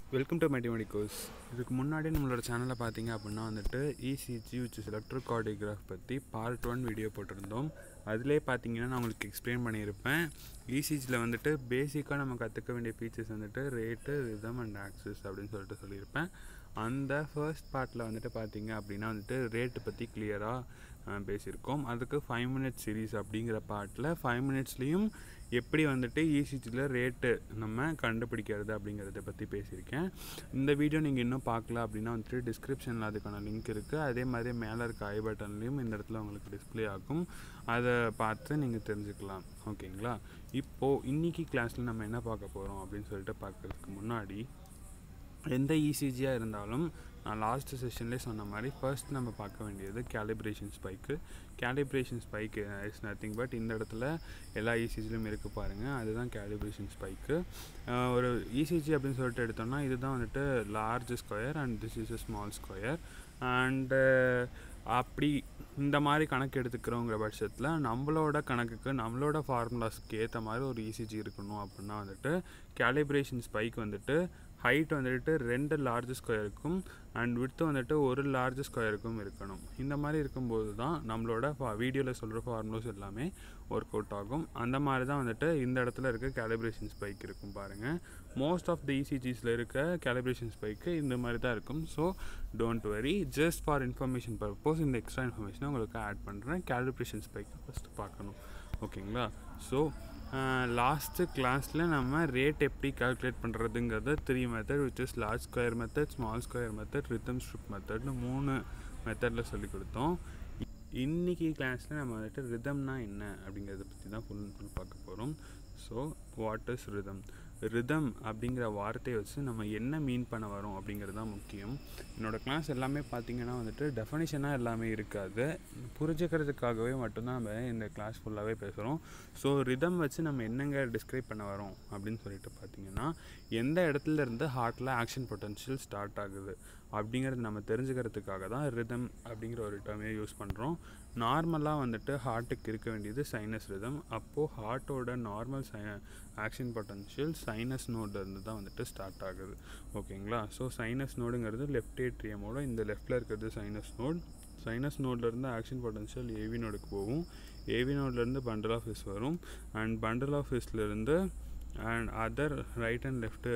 welcome to மெட்டிமெடிக்கோஸ் இதுக்கு முன்னாடி நம்மளோட சேனலில் பார்த்தீங்க அப்படின்னா வந்துட்டு இசிஜி விச் இஸ் எலக்ட்ரோகார்டியோகிராஃப் பற்றி பார்ட் ஒன் வீடியோ போட்டிருந்தோம் அதிலே பார்த்தீங்கன்னா நான் உங்களுக்கு எக்ஸ்பிளைன் பண்ணியிருப்பேன் இசிஜியில் வந்துட்டு பேசிக்காக நம்ம கற்றுக்க வேண்டிய ஃபீச்சர்ஸ் வந்துட்டு ரேட்டு ரிதம் அண்ட் ஆக்சஸ் அப்படின்னு சொல்லிட்டு சொல்லியிருப்பேன் அந்த ஃபர்ஸ்ட் பார்ட்டில் வந்துட்டு பார்த்தீங்க அப்படின்னா வந்துட்டு ரேட்டு பற்றி கிளியராக பேசியிருக்கோம் அதுக்கு ஃபைவ் மினிட்ஸ் சீரீஸ் அப்படிங்கிற பார்ட்டில் ஃபைவ் மினிட்ஸ்லேயும் எப்படி வந்துட்டு இசிஜியில் ரேட்டு நம்ம கண்டுபிடிக்கிறது அப்படிங்கிறத பற்றி பேசியிருக்கேன் இந்த வீடியோ நீங்கள் இன்னும் பார்க்கல அப்படின்னா வந்துட்டு டிஸ்கிரிப்ஷனில் அதுக்கான லிங்க் இருக்குது அதே மாதிரி மேலே இருக்க ஐ பட்டன்லேயும் இந்த இடத்துல உங்களுக்கு டிஸ்பிளே ஆகும் அதை பார்த்து நீங்கள் தெரிஞ்சுக்கலாம் ஓகேங்களா இப்போது இன்றைக்கி கிளாஸில் நம்ம என்ன பார்க்க போகிறோம் அப்படின்னு சொல்லிட்டு பார்க்குறதுக்கு முன்னாடி எந்த இசிஜியாக இருந்தாலும் நான் லாஸ்ட் செஷன்லேயே சொன்ன மாதிரி ஃபர்ஸ்ட் நம்ம பார்க்க வேண்டியது calibration spike calibration spike is nothing but இந்த இடத்துல எல்லா இசிஜிலும் இருக்குது பாருங்கள் அதுதான் கேலிப்ரேஷன் ஸ்பைக்கு ஒரு இசிஜி அப்படின்னு சொல்லிட்டு எடுத்தோம்னா இதுதான் வந்துட்டு large square and this is a small square and அப்படி இந்த மாதிரி கணக்கு எடுத்துக்கிறோங்கிற பட்சத்தில் நம்மளோட கணக்குக்கு நம்மளோட ஃபார்முலாஸ்க்கு ஏற்ற மாதிரி ஒரு இசிஜி இருக்கணும் அப்படின்னா வந்துட்டு கேலிப்ரேஷன் ஸ்பைக் வந்துட்டு ஹைட் வந்துட்டு ரெண்டு லார்ஜ் ஸ்கொயருக்கும் அண்ட் விட்த்து வந்துட்டு ஒரு லார்ஜ் ஸ்கொயருக்கும் இருக்கணும் இந்த மாதிரி இருக்கும்போது தான் நம்மளோட வீடியோவில் சொல்கிற ஃபார்முலாஸ் எல்லாமே ஒர்க் அவுட் ஆகும் அந்த மாதிரி தான் வந்துட்டு இந்த இடத்துல இருக்க கேலிப்ரேஷன் ஸ்பைக் இருக்கும் பாருங்கள் மோஸ்ட் ஆஃப் த இசிஜிஸில் இருக்க கேலிப்ரேஷன் ஸ்பைக்கு இந்த மாதிரி தான் இருக்கும் so don't worry just for information purpose இந்த எக்ஸ்ட்ரா இன்ஃபர்மேஷனை உங்களுக்கு ஆட் பண்ணுறேன் கேலிப்ரேஷன் ஸ்பைக்கை ஃபஸ்ட்டு பார்க்கணும் ஓகேங்களா ஸோ லாஸ்ட்டு கிளாஸில் நம்ம ரேட் எப்படி கால்குலேட் பண்ணுறதுங்கிறத three method which is large square method small square method rhythm strip மெத்தட்னு மூணு மெத்தடில் சொல்லி கொடுத்தோம் இன்றைக்கி கிளாஸில் நம்ம வந்துட்டு ரிதம்னா என்ன அப்படிங்கிறத பற்றி தான் ஃபுல் ஃபுல் பார்க்க போகிறோம் so what is rhythm rhythm அப்படிங்கிற வார்த்தையை வச்சு நம்ம என்ன மீன் பண்ண வரோம் அப்படிங்கிறது தான் முக்கியம் என்னோடய கிளாஸ் எல்லாமே பார்த்திங்கன்னா வந்துட்டு டெஃபனிஷனாக எல்லாமே இருக்காது புரிஞ்சுக்கிறதுக்காகவே மட்டும்தான் நம்ம இந்த கிளாஸ் ஃபுல்லாகவே பேசுகிறோம் ஸோ ரிதம் வச்சு நம்ம என்னங்க டிஸ்கிரைப் பண்ண வரோம் அப்படின்னு சொல்லிட்டு பார்த்தீங்கன்னா எந்த இடத்துல இருந்து ஹார்ட்டில் ஆக்ஷன் பொட்டன்ஷியல் ஸ்டார்ட் ஆகுது அப்படிங்கிறது நம்ம தெரிஞ்சுக்கிறதுக்காக தான் ரிதம் அப்படிங்கிற ஒரு டேர்மையை யூஸ் பண்ணுறோம் நார்மலாக வந்துட்டு ஹார்ட்டுக்கு இருக்க வேண்டியது சைனஸ் ரிதம் அப்போது ஹார்ட்டோட நார்மல் சை ஆக்ஷன் பொட்டன்ஷியல் சைனஸ் நோட்லேருந்து தான் வந்துட்டு ஸ்டார்ட் ஆகுது ஓகேங்களா ஸோ சைனஸ் நோடுங்கிறது லெஃப்ட் ஏட்ரியமோட இந்த லெஃப்ட்டில் இருக்கிறது சைனஸ் நோட் சைனஸ் நோட்லேருந்து ஆக்ஷன் பொட்டன்ஷியல் ஏவி நோடுக்கு போகும் ஏவி நோட்லேருந்து பண்டல் ஆஃப் ஹிஸ் வரும் அண்ட் பண்டல் ஆஃப் ஹிஸ்லேருந்து and other right and left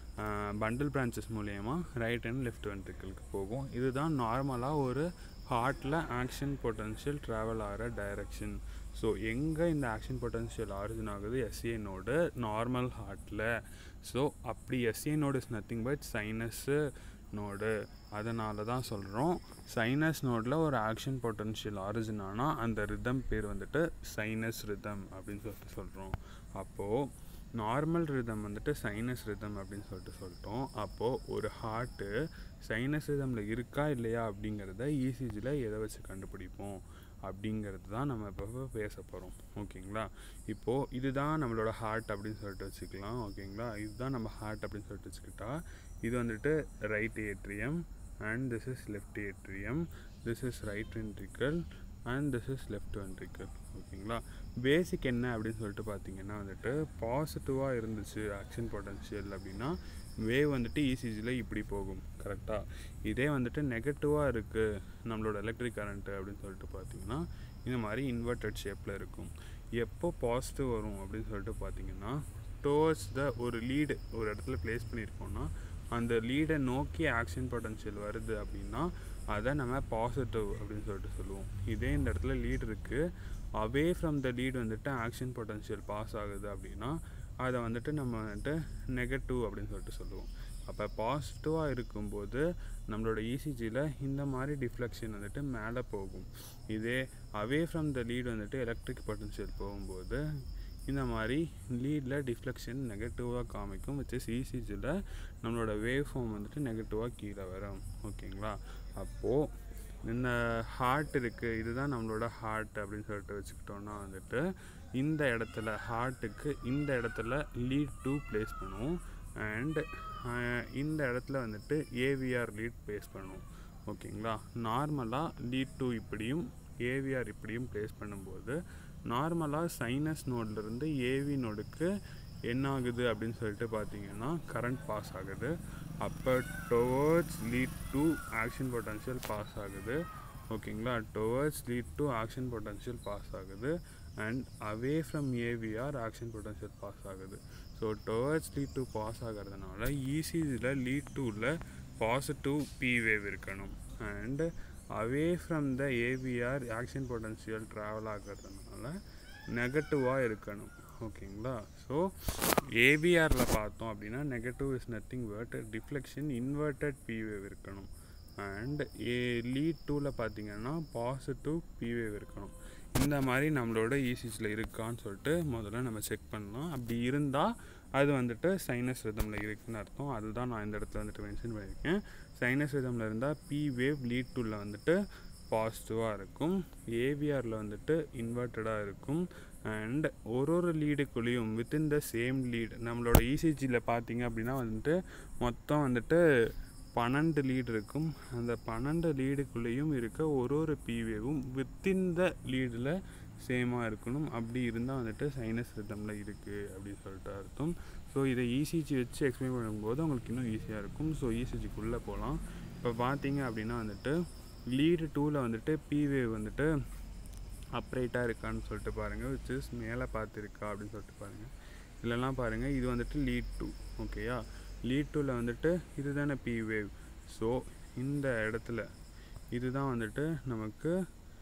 bundle branches மூலயமா ரைட் அண்ட் லெஃப்ட் வென்ட்ரிக்கலுக்கு போகும் இதுதான் நார்மலாக ஒரு ஹார்ட்டில் ஆக்ஷன் பொட்டன்ஷியல் ட்ராவல் ஆகிற டைரக்ஷன் ஸோ எங்கே இந்த ஆக்ஷன் பொட்டன்ஷியல் ஆரிஜின் ஆகுது எஸ்ஏ நோடு நார்மல் ஹார்ட்டில் ஸோ அப்படி SA node is nothing but sinus node அதனால தான் சொல்கிறோம் சைனஸ் நோடில் ஒரு ஆக்ஷன் பொட்டன்ஷியல் ஆரிஜின் ஆனால் அந்த ரிதம் பேர் வந்துட்டு சைனஸ் ரிதம் அப்படின்னு சொல்லிட்டு சொல்கிறோம் அப்போது நார்மல் ரிதம் வந்துட்டு சைனஸ் ரிதம் அப்படின்னு சொல்லிட்டு சொல்லிட்டோம் அப்போது ஒரு ஹார்ட்டு சைனஸ் ரிதமில் இருக்கா இல்லையா அப்படிங்கிறத இசிஜியில் எதை வச்சு கண்டுபிடிப்போம் அப்படிங்கிறது தான் நம்ம இப்போ பேச போகிறோம் ஓகேங்களா இப்போது இதுதான் நம்மளோட ஹார்ட் அப்படின்னு சொல்லிட்டு வச்சுக்கலாம் ஓகேங்களா இதுதான் நம்ம ஹார்ட் அப்படின்னு சொல்லிட்டு வச்சுக்கிட்டா இது வந்துட்டு right atrium and this is left atrium this is right ventricle and this is left ventricle ஓகேங்களா பேசிக் என்ன அப்படின்னு சொல்லிட்டு பார்த்தீங்கன்னா வந்துட்டு பாசிட்டிவாக இருந்துச்சு ஆக்ஷன் பொட்டன்ஷியல் அப்படின்னா வேவ் வந்துட்டு இசிஜியில் இப்படி போகும் கரெக்டாக இதே வந்துட்டு நெகட்டிவாக இருக்குது நம்மளோட எலக்ட்ரிக் கரண்ட்டு அப்படின்னு சொல்லிட்டு பார்த்தீங்கன்னா இந்த மாதிரி இன்வெர்டட் ஷேப்பில் இருக்கும் எப்போ பாசிட்டிவ் வரும் அப்படின்னு சொல்லிட்டு பார்த்தீங்கன்னா டோர்ட்ஸ் த ஒரு லீடு ஒரு இடத்துல ப்ளேஸ் பண்ணியிருக்கோம்னா அந்த லீடை நோக்கி ஆக்ஷன் பொட்டன்ஷியல் வருது அப்படின்னா அதை நம்ம பாசிட்டிவ் அப்படின்னு சொல்லிட்டு சொல்லுவோம் இதே இந்த இடத்துல லீட் இருக்குது அவே ஃப்ரம் த லீட் வந்துட்டு ஆக்ஷன் பொட்டன்ஷியல் பாஸ் ஆகுது அப்படின்னா அதை வந்துட்டு நம்ம வந்துட்டு நெகட்டிவ் அப்படின்னு சொல்லிட்டு சொல்லுவோம் அப்போ பாசிட்டிவாக இருக்கும்போது நம்மளோட இசிஜியில் இந்த மாதிரி டிஃப்ளெக்ஷன் வந்துட்டு மேலே போகும் இதே அவே ஃப்ரம் த லீட் வந்துட்டு எலக்ட்ரிக் பொட்டன்ஷியல் போகும்போது இந்த மாதிரி லீடில் டிஃப்ளெக்ஷன் நெகட்டிவாக காமிக்கும் விச் இஸ் இசிஜியில் நம்மளோட வேவ் ஃபார்ம் வந்துட்டு நெகட்டிவாக கீழே வரும் ஓகேங்களா அப்போது இந்த ஹார்ட் இருக்குது இதுதான் நம்மளோட ஹார்ட் அப்படின்னு சொல்லிட்டு வச்சுக்கிட்டோன்னா வந்துட்டு இந்த இடத்துல ஹார்ட்டுக்கு இந்த இடத்துல லீட் டூ ப்ளேஸ் பண்ணுவோம் அண்ட் இந்த இடத்துல வந்துட்டு ஏவிஆர் லீட் ப்ளேஸ் பண்ணுவோம் ஓகேங்களா நார்மலாக லீட் டூ இப்படியும் ஏவிஆர் இப்படியும் ப்ளேஸ் பண்ணும்போது நார்மலாக சைனஸ் நோட்லேருந்து ஏவி நோடுக்கு என்ன ஆகுது அப்படின்னு சொல்லிட்டு பார்த்தீங்கன்னா கரண்ட் பாஸ் ஆகுது அப்போ towards lead two action potential pass ஆகுது ஓகேங்களா towards lead two action potential pass ஆகுது and away from aVR action potential pass ஆகுது so towards lead two pass ஆகிறதுனால இசிஜியில் லீட் டூவில் பாசிட்டிவ் பி வேவ் இருக்கணும் and away from the aVR action potential travel ஆகிறதுனால நெகட்டிவாக இருக்கணும் ஓகேங்களா ஸோ ஏவிஆரில் பார்த்தோம் அப்படின்னா negative is nothing but deflection inverted P wave இருக்கணும் அண்ட் ஏ லீட் டூவில் பார்த்தீங்கன்னா பாசிட்டிவ் பி வேவ் இருக்கணும் இந்த மாதிரி நம்மளோட இசிஜியில் இருக்கான்னு சொல்லிட்டு முதல்ல நம்ம செக் பண்ணலாம் அப்படி இருந்தால் அது வந்துட்டு சைனஸ் ரிதமில் இருக்குன்னு அர்த்தம் அதுதான் நான் இந்த இடத்துல வந்துட்டு மென்ஷன் பண்ணியிருக்கேன் சைனஸ் ரிதமில் இருந்தால் பி வேவ் லீட் டூவில் வந்துட்டு பாசிட்டிவாக இருக்கும் ஏவிஆரில் வந்துட்டு இன்வெர்ட்டடாக இருக்கும் அண்ட் ஒரு ஒரு லீடுக்குள்ளேயும் வித்தின் த சேம் லீட் நம்மளோட இசிஜியில் பார்த்தீங்க அப்படின்னா வந்துட்டு மொத்தம் வந்துட்டு பன்னெண்டு லீடு இருக்கும் அந்த பன்னெண்டு லீடுக்குள்ளேயும் இருக்க ஒரு ஒரு பிவேவும் வித்தின் த லீடில் சேமாக இருக்கணும் அப்படி இருந்தால் வந்துட்டு சைனஸ் ரிதமில் இருக்குது அப்படின்னு சொல்லிட்டு அர்த்தம் ஸோ இதை இசிஜி வச்சு எக்ஸ்பிளைன் பண்ணும்போது உங்களுக்கு இன்னும் ஈஸியாக இருக்கும் ஸோ இசிஜிக்குள்ளே போகலாம் இப்போ பார்த்தீங்க அப்படின்னா வந்துட்டு லீடு டூவில் வந்துட்டு பி வேவ் வந்துட்டு அப்ரைட்டாக இருக்கான்னு சொல்லிட்டு பாருங்கள் விச் இஸ் மேலே பார்த்துருக்கா அப்படின்னு சொல்லிட்டு பாருங்கள் இல்லைனா பாருங்கள் இது வந்துட்டு லீட் டூ ஓகேயா லீட் டூவில் வந்துட்டு இது தானே பி வேவ் ஸோ இந்த இடத்துல இதுதான் வந்துட்டு நமக்கு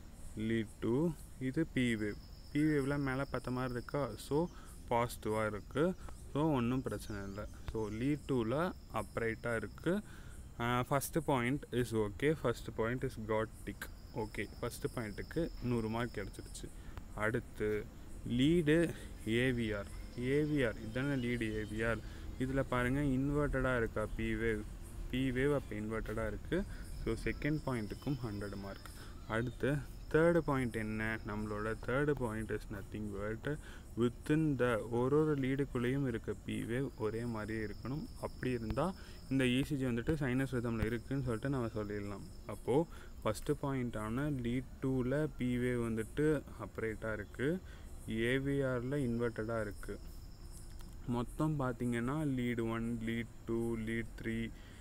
லீட் டூ இது பி வேவ் பி வேவில் மேலே பார்த்த மாதிரி இருக்கா ஸோ பாசிட்டிவாக இருக்குது ஸோ ஒன்றும் பிரச்சனை இல்லை ஸோ லீட் டூவில் அப்ரைட்டாக இருக்குது first point is okay first point is got tick okay first பாயிண்ட்டுக்கு நூறு மார்க் கிடச்சிருச்சு அடுத்து லீடு ஏவிஆர் ஏவிஆர் இதுதானே லீடு ஏவிஆர் இதில் பாருங்கள் இன்வெர்ட்டடாக இருக்கா பி வேவ் பி வேவ் அப்போ இன்வெர்ட்டடாக இருக்குது ஸோ செகண்ட் பாயிண்ட்டுக்கும் ஹண்ட்ரட் மார்க் அடுத்து தேர்டு பாயிண்ட் என்ன நம்மளோட third point is nothing but within the ஒரு ஒரு லீடுக்குள்ளேயும் இருக்க பி வேவ் ஒரே மாதிரியே இருக்கணும் அப்படி இருந்தால் இந்த இசிஜி வந்துட்டு சைனஸ் ரிதமில் இருக்குதுன்னு சொல்லிட்டு நம்ம சொல்லிடலாம் அப்போது ஃபஸ்ட்டு பாயிண்ட்டான லீட் டூவில் பி வேவ் வந்துட்டு அப்ரேட்டாக இருக்குது ஏவிஆரில் இன்வெர்ட்டடாக இருக்குது மொத்தம் பார்த்தீங்கன்னா lead one lead two lead three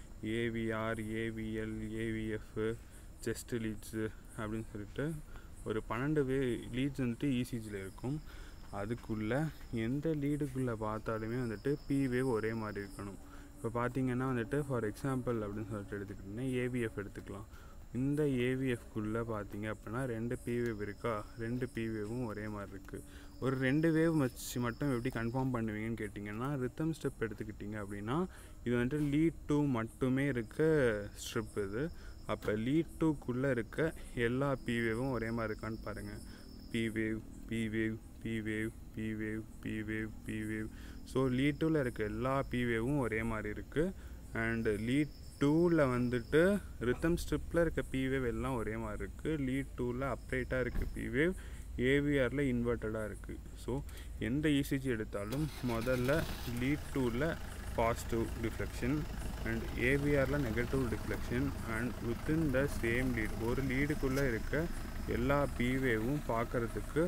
aVR aVL aVF chest leads அப்படின்னு சொல்லிட்டு ஒரு பன்னெண்டு வே லீட்ஸ் வந்துட்டு இசிஜியில் இருக்கும் அதுக்குள்ளே எந்த லீடுக்குள்ளே பார்த்தாலுமே வந்துட்டு பி வேவ் ஒரே மாதிரி இருக்கணும் இப்போ பார்த்தீங்கன்னா வந்துட்டு ஃபார் எக்ஸாம்பிள் அப்படின்னு சொல்லிட்டு எடுத்துக்கிட்டிங்கன்னா ஏவிஎஃப் எடுத்துக்கலாம் இந்த ஏவிஎஃப்குள்ளே பார்த்தீங்க அப்படின்னா ரெண்டு பி வேவ் இருக்கா ரெண்டு பி வேவும் ஒரே மாதிரி இருக்குது ஒரு ரெண்டு வேவ் வச்சு மட்டும் எப்படி கன்ஃபார்ம் பண்ணுவீங்கன்னு கேட்டிங்கன்னா ரித்தம் ஸ்டெப் எடுத்துக்கிட்டிங்க அப்படின்னா இது வந்துட்டு லீட் டூ மட்டுமே இருக்க ஸ்ட்ரிப் இது அப்போ லீட் டூக்குள்ளே இருக்க எல்லா பி வேவும் ஒரே மாதிரி இருக்கான்னு பாருங்கள் P wave P wave P wave P wave P wave P wave so lead டூவில் இருக்க எல்லா பி வேவும் ஒரே மாதிரி இருக்குது அண்டு லீட் டூவில் வந்துட்டு ரித்தம் ஸ்ட்ரிப்பில் இருக்க பி வேவ் எல்லாம் ஒரே மாதிரி இருக்குது லீட் டூவில் அப்ரேட்டாக இருக்குது பி வேவ் ஏவிஆரில் இன்வெர்ட்டடாக இருக்குது ஸோ எந்த இசிஜி எடுத்தாலும் முதல்ல லீட் டூவில் பாசிட்டிவ் டிஃப்ளெக்ஷன் அண்ட் ஏவிஆரில் negative deflection and within the same lead ஒரு லீடுக்குள்ளே இருக்க எல்லா பிவேவும் பார்க்குறதுக்கு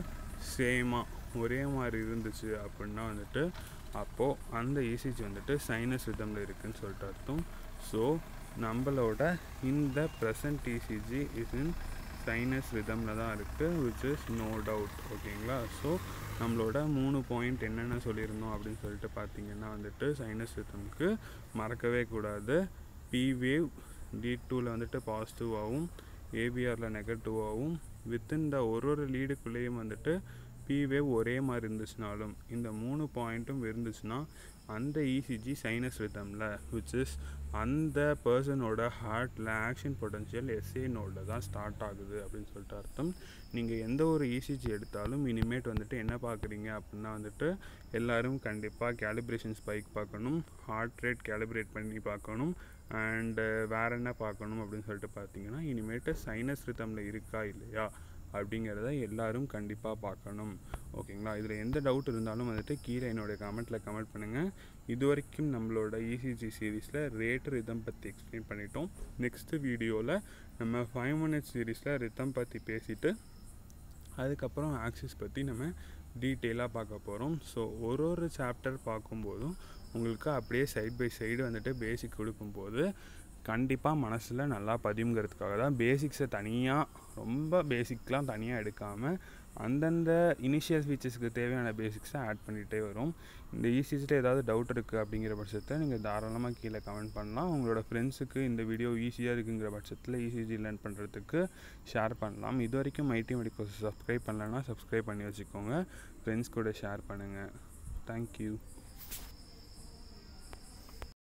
சேமாக ஒரே மாதிரி இருந்துச்சு அப்படின்னா வந்துட்டு அப்போது அந்த இசிஜி வந்துட்டு சைனஸ் ரிதமில் இருக்குதுன்னு சொல்லிட்டு அர்த்தம் ஸோ நம்மளோட இந்த present ECG is in sinus ரிதமில் தான் இருக்குது விச் இஸ் நோ டவுட் ஓகேங்களா ஸோ நம்மளோட மூணு பாயிண்ட் என்னென்ன சொல்லியிருந்தோம் அப்படின்னு சொல்லிட்டு பார்த்தீங்கன்னா வந்துட்டு சைனஸ் ரிதம்க்கு மறக்கவே கூடாது பி வேவ் டி டூவில் வந்துட்டு பாசிட்டிவாகவும் ஏபிஆரில் நெகட்டிவாகவும் வித்தின் த ஒரு ஒரு லீடுக்குள்ளேயும் வந்துட்டு பி வேவ் ஒரே மாதிரி இருந்துச்சுனாலும் இந்த மூணு பாயிண்ட்டும் இருந்துச்சுன்னா அந்த இசிஜி சைனஸ் ரிதமில் விச் இஸ் அந்த பர்சனோட ஹார்ட்டில் ஆக்ஷன் பொட்டன்ஷியல் எஸ்ஏ நோடில் தான் ஸ்டார்ட் ஆகுது அப்படின்னு சொல்லிட்டு அர்த்தம் நீங்கள் எந்த ஒரு இசிஜி எடுத்தாலும் இனிமேட் வந்துட்டு என்ன பார்க்குறீங்க அப்படின்னா வந்துட்டு எல்லோரும் கண்டிப்பாக கேலிப்ரேஷன் ஸ்பைக் பார்க்கணும் ஹார்ட் ரேட் கேலிப்ரேட் பண்ணி பார்க்கணும் அண்டு வேறு என்ன பார்க்கணும் அப்படின்னு சொல்லிட்டு பார்த்தீங்கன்னா இனிமேட்டு சைனஸ் ரிதமில் இருக்கா இல்லையா அப்படிங்கிறத எல்லாரும் கண்டிப்பாக பார்க்கணும் ஓகேங்களா இதில் எந்த டவுட் இருந்தாலும் வந்துட்டு கீழே என்னுடைய கமெண்ட்டில் கமெண்ட் பண்ணுங்கள் இது வரைக்கும் நம்மளோட இசிஜி சீரீஸில் ரேட் ரிதம் பற்றி எக்ஸ்பிளைன் பண்ணிட்டோம் நெக்ஸ்ட்டு வீடியோவில் நம்ம ஃபைவ் மினிட்ஸ் சீரீஸில் ரிதம் பற்றி பேசிட்டு அதுக்கப்புறம் ஆக்சிஸ் பற்றி நம்ம டீட்டெயிலாக பார்க்க போகிறோம் ஸோ ஒரு ஒரு சாப்டர் பார்க்கும்போதும் உங்களுக்கு அப்படியே சைட் பை சைடு வந்துட்டு பேசிக் கொடுக்கும்போது கண்டிப்பாக மனசில் நல்லா பதியுங்கிறதுக்காக தான் பேசிக்ஸை தனியாக ரொம்ப பேசிக்லாம் தனியாக எடுக்காமல் அந்தந்த இனிஷியல் ஃபீச்சர்ஸ்க்கு தேவையான பேசிக்ஸை ஆட் பண்ணிகிட்டே வரும் இந்த ஈஸியஸ்ட்டு ஏதாவது டவுட் இருக்குது அப்படிங்கிற பட்சத்தில் நீங்கள் தாராளமாக கீழே கமெண்ட் பண்ணலாம் உங்களோட ஃப்ரெண்ட்ஸுக்கு இந்த வீடியோ ஈஸியாக இருக்குங்கிற பட்சத்தில் ஈஸிஜி லேர்ன் பண்ணுறதுக்கு ஷேர் பண்ணலாம் இது வரைக்கும் மைட்டி மெடிக்கோஸ் சப்ஸ்கிரைப் பண்ணலன்னா சப்ஸ்கிரைப் பண்ணி வச்சுக்கோங்க ஃப்ரெண்ட்ஸ் கூட ஷேர் பண்ணுங்கள் தேங்க்யூ